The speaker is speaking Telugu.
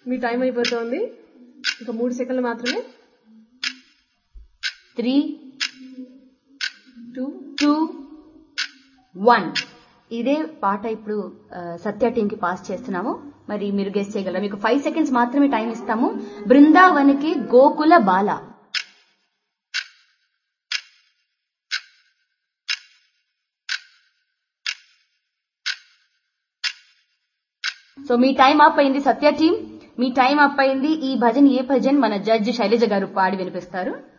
మీ టైం అయిపోతుంది ఇంకా మూడు సెకండ్లు మాత్రమే త్రీ టూ టూ వన్ ఇదే పాట ఇప్పుడు ఆ, సత్య టీం కి పాస్ చేస్తున్నాము మరి మీరు గెస్ట్ చేయగలరా మీకు ఫైవ్ సెకండ్స్ మాత్రమే టైం ఇస్తాము బృందావనికి గోకుల బాల సో మీ టైం అప్ అయింది సత్య టీం మీ టైం అప్ అయింది ఈ భజన్ ఏ భజన్ మన జడ్జి శైలజ గారు పాడి వినిపిస్తారు